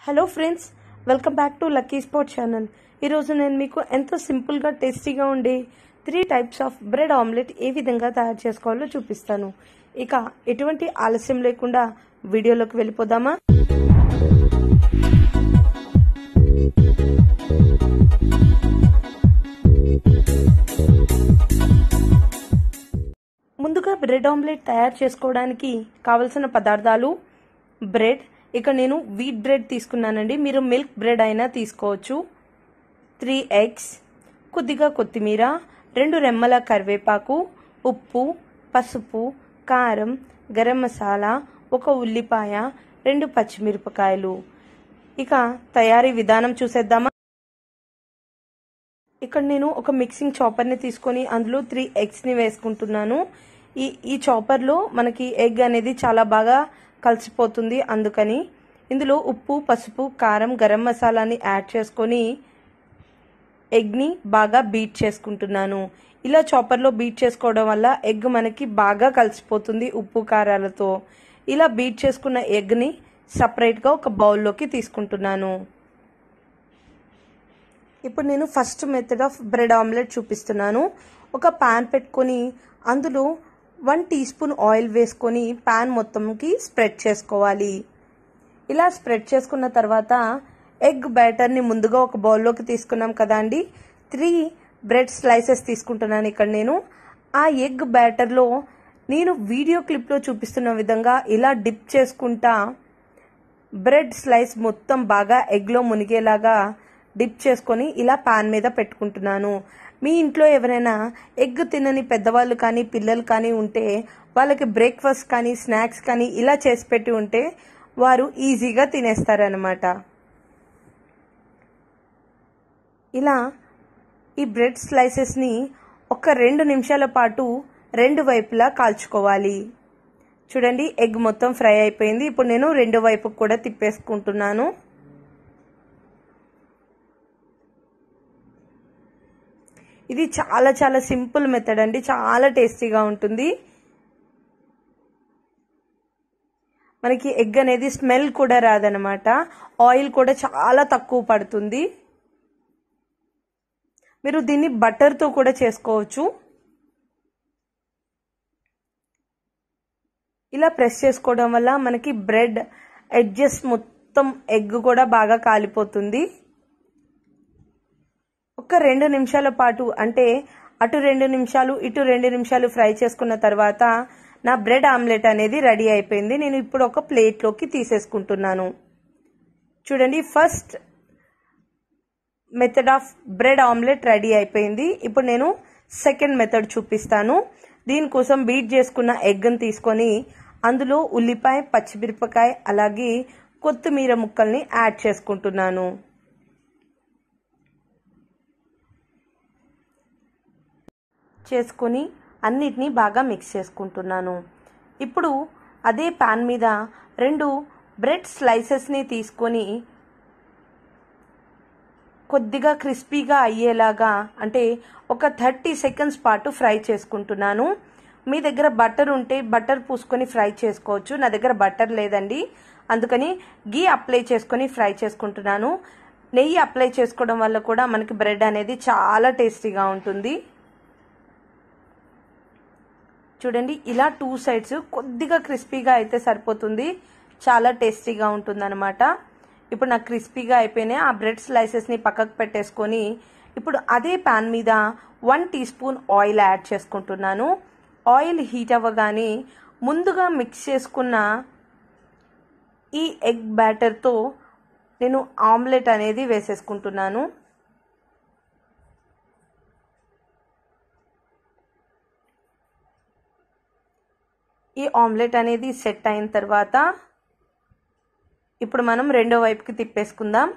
hello friends welcome back to lucky spot channel ఈరోజు నేను మీకు ఎంతో సింపుల్గా టేస్టీగా ఉండే three types of bread omelette ఏ విధంగా తయారు చేసుకోవాలో చూపిస్తాను ఇక ఎటువంటి ఆలస్యం లేకుండా వీడియోలోకి వెళ్ళిపోదామా ముందుగా బ్రెడ్ ఆమ్లెట్ తయారు చేసుకోవడానికి కావలసిన పదార్థాలు బ్రెడ్ ఇక నేను వీట్ బ్రెడ్ తీసుకున్నానండి మీరు మిల్క్ బ్రెడ్ అయినా తీసుకోవచ్చు త్రీ ఎగ్స్ కొద్దిగా కొత్తిమీర రెండు రెమ్మల కరివేపాకు ఉప్పు పసుపు కారం గరం మసాలా ఒక ఉల్లిపాయ రెండు పచ్చిమిరపకాయలు ఇక తయారీ విధానం చూసేద్దామా ఇక్కడ నేను ఒక మిక్సింగ్ చాపర్ని తీసుకొని అందులో త్రీ ఎగ్స్ని వేసుకుంటున్నాను ఈ ఈ చాపర్లో మనకి ఎగ్ అనేది చాలా బాగా కలిసిపోతుంది అందుకని ఇందులో ఉప్పు పసుపు కారం గరం మసాలాని యాడ్ చేసుకొని ఎగ్ని బాగా బీట్ చేసుకుంటున్నాను ఇలా చాపర్లో బీట్ చేసుకోవడం వల్ల ఎగ్ మనకి బాగా కలిసిపోతుంది ఉప్పు కారాలతో ఇలా బీట్ చేసుకున్న ఎగ్ని సపరేట్గా ఒక బౌల్లోకి తీసుకుంటున్నాను ఇప్పుడు నేను first method of bread omelette చూపిస్తున్నాను ఒక పాన్ పెట్టుకొని అందులో వన్ టీ స్పూన్ ఆయిల్ వేసుకొని పాన్ మొత్తంకి స్ప్రెడ్ చేసుకోవాలి ఇలా స్ప్రెడ్ చేసుకున్న తర్వాత ఎగ్ బ్యాటర్ని ముందుగా ఒక బౌల్లోకి తీసుకున్నాం కదా అండి త్రీ బ్రెడ్ స్లైసెస్ తీసుకుంటున్నాను ఇక్కడ నేను ఆ ఎగ్ బ్యాటర్లో నేను వీడియో క్లిప్లో చూపిస్తున్న విధంగా ఇలా డిప్ చేసుకుంటా బ్రెడ్ స్లైస్ మొత్తం బాగా ఎగ్లో మునిగేలాగా డిప్ చేసుకొని ఇలా పాన్ మీద పెట్టుకుంటున్నాను మీ ఇంట్లో ఎవరైనా ఎగ్ తినని పెద్దవాళ్ళు కానీ పిల్లలు కానీ ఉంటే వాళ్ళకి బ్రేక్ఫాస్ట్ కానీ స్నాక్స్ కానీ ఇలా చేసి పెట్టి ఉంటే వారు ఈజీగా తినేస్తారనమాట ఇలా ఈ బ్రెడ్ స్లైసెస్ని ఒక రెండు నిమిషాల పాటు రెండు వైపులా కాల్చుకోవాలి చూడండి ఎగ్ మొత్తం ఫ్రై అయిపోయింది ఇప్పుడు నేను రెండు వైపు కూడా తిప్పేసుకుంటున్నాను ఇది చాలా చాలా సింపుల్ మెథడ్ అండి చాలా టేస్టీగా ఉంటుంది మనకి ఎగ్ అనేది స్మెల్ కూడా రాదనమాట ఆయిల్ కూడా చాలా తక్కువ పడుతుంది మీరు దీన్ని బటర్తో కూడా చేసుకోవచ్చు ఇలా ప్రెస్ చేసుకోవడం వల్ల మనకి బ్రెడ్ ఎడ్జెస్ మొత్తం ఎగ్ కూడా బాగా కాలిపోతుంది ఒక రెండు నిమిషాల పాటు అంటే అటు రెండు నిమిషాలు ఇటు రెండు నిమిషాలు ఫ్రై చేసుకున్న తర్వాత నా బ్రెడ్ ఆమ్లెట్ అనేది రెడీ అయిపోయింది నేను ఇప్పుడు ఒక ప్లేట్లోకి తీసేసుకుంటున్నాను చూడండి first method of bread omelette ready అయిపోయింది ఇప్పుడు నేను సెకండ్ మెథడ్ చూపిస్తాను దీనికోసం బీట్ చేసుకున్న ఎగ్ని తీసుకొని అందులో ఉల్లిపాయ పచ్చిమిరపకాయ అలాగే కొత్తిమీర ముక్కల్ని యాడ్ చేసుకుంటున్నాను చేసుకొని అన్నిటినీ బాగా మిక్స్ చేసుకుంటున్నాను ఇప్పుడు అదే పాన్ మీద రెండు బ్రెడ్ స్లైసెస్ని తీసుకొని కొద్దిగా క్రిస్పీగా అయ్యేలాగా అంటే ఒక థర్టీ సెకండ్స్ పాటు ఫ్రై చేసుకుంటున్నాను మీ దగ్గర బటర్ ఉంటే బటర్ పూసుకొని ఫ్రై చేసుకోవచ్చు నా దగ్గర బటర్ లేదండి అందుకని గీ అప్లై చేసుకొని ఫ్రై చేసుకుంటున్నాను నెయ్యి అప్లై చేసుకోవడం వల్ల కూడా మనకి బ్రెడ్ అనేది చాలా టేస్టీగా ఉంటుంది చూడండి ఇలా టూ సైడ్స్ కొద్దిగా క్రిస్పీగా అయితే సరిపోతుంది చాలా టేస్టీగా ఉంటుందన్నమాట ఇప్పుడు నాకు క్రిస్పీగా అయిపోయినాయి ఆ బ్రెడ్ స్లైసెస్ని పక్కకు పెట్టేసుకొని ఇప్పుడు అదే ప్యాన్ మీద one teaspoon oil add చేసుకుంటున్నాను ఆయిల్ హీట్ అవ్వగానే ముందుగా మిక్స్ చేసుకున్న ఈ ఎగ్ బ్యాటర్తో నేను ఆమ్లెట్ అనేది వేసేసుకుంటున్నాను ఈ ఆమ్లెట్ అనేది సెట్ అయిన తర్వాత ఇప్పుడు మనం రెండో వైపుకి తిప్పేసుకుందాం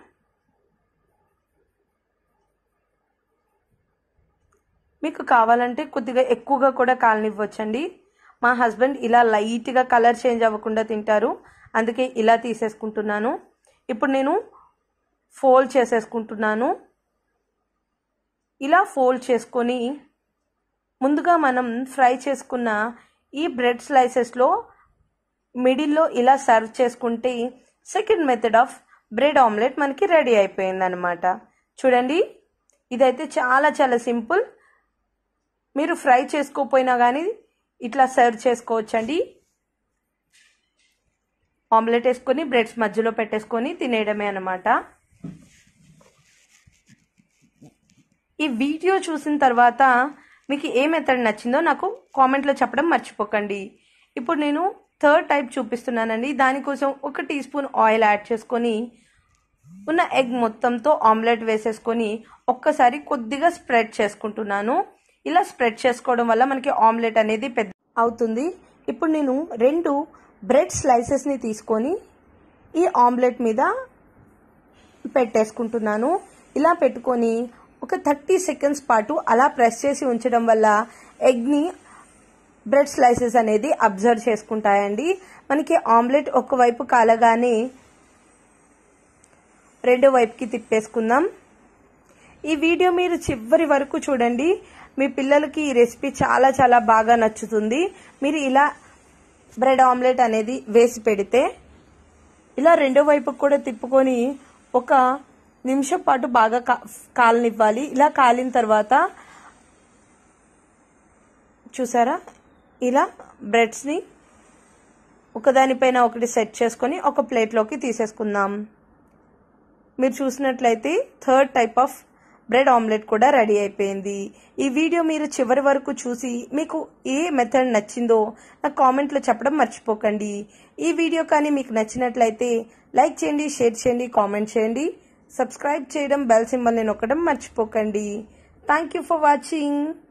మీకు కావాలంటే కొద్దిగా ఎక్కువగా కూడా కాలనివ్వచ్చండి మా హస్బెండ్ ఇలా లైట్గా కలర్ చేంజ్ అవ్వకుండా తింటారు అందుకే ఇలా తీసేసుకుంటున్నాను ఇప్పుడు నేను ఫోల్డ్ చేసేసుకుంటున్నాను ఇలా ఫోల్డ్ చేసుకొని ముందుగా మనం ఫ్రై చేసుకున్న ఈ బ్రెడ్ స్లైసెస్లో మిడిల్లో ఇలా సర్వ్ చేసుకుంటే second method of bread omelette మనకి రెడీ అయిపోయింది అనమాట చూడండి ఇదైతే చాలా చాలా సింపుల్ మీరు ఫ్రై చేసుకోకపోయినా కానీ ఇట్లా సర్వ్ చేసుకోవచ్చండి ఆమ్లెట్ వేసుకొని బ్రెడ్స్ మధ్యలో పెట్టేసుకొని తినేయడమే అనమాట ఈ వీడియో చూసిన తర్వాత మీకు ఏ మెథడ్ నచ్చిందో నాకు కామెంట్లో చెప్పడం మర్చిపోకండి ఇప్పుడు నేను థర్డ్ టైప్ చూపిస్తున్నానండి దానికోసం ఒక టీ స్పూన్ ఆయిల్ యాడ్ చేసుకొని ఉన్న ఎగ్ మొత్తంతో ఆమ్లెట్ వేసేసుకొని ఒక్కసారి కొద్దిగా స్ప్రెడ్ చేసుకుంటున్నాను ఇలా స్ప్రెడ్ చేసుకోవడం వల్ల మనకి ఆమ్లెట్ అనేది పెద్ద అవుతుంది ఇప్పుడు నేను రెండు బ్రెడ్ స్లైసెస్ని తీసుకొని ఈ ఆమ్లెట్ మీద పెట్టేసుకుంటున్నాను ఇలా పెట్టుకొని ఒక థర్టీ సెకండ్స్ పాటు అలా ప్రెస్ చేసి ఉంచడం వల్ల ఎగ్ని బ్రెడ్ స్లైసెస్ అనేది అబ్జర్వ్ చేసుకుంటాయండి మనకి ఆమ్లెట్ ఒకవైపు కాలగానే రెండో వైపుకి తిప్పేసుకుందాం ఈ వీడియో మీరు చివరి వరకు చూడండి మీ పిల్లలకి ఈ రెసిపీ చాలా చాలా బాగా నచ్చుతుంది మీరు ఇలా బ్రెడ్ ఆమ్లెట్ అనేది వేసి పెడితే ఇలా రెండో వైపుకి కూడా తిప్పుకొని ఒక నిమిషం పాటు బాగా కాలనివ్వాలి ఇలా కాలిన తర్వాత చూసారా ఇలా బ్రెడ్స్ని ఒకదానిపైన ఒకటి సెట్ చేసుకొని ఒక ప్లేట్లోకి తీసేసుకుందాం మీరు చూసినట్లయితే third type of bread omelette కూడా రెడీ అయిపోయింది ఈ వీడియో మీరు చివరి వరకు చూసి మీకు ఏ మెథడ్ నచ్చిందో నాకు కామెంట్లో చెప్పడం మర్చిపోకండి ఈ వీడియో కానీ మీకు నచ్చినట్లయితే లైక్ చేయండి షేర్ చేయండి కామెంట్ చేయండి సబ్స్క్రైబ్ చేయడం బెల్ సింబల్ని నొక్కడం మర్చిపోకండి థ్యాంక్ యూ ఫర్ వాచింగ్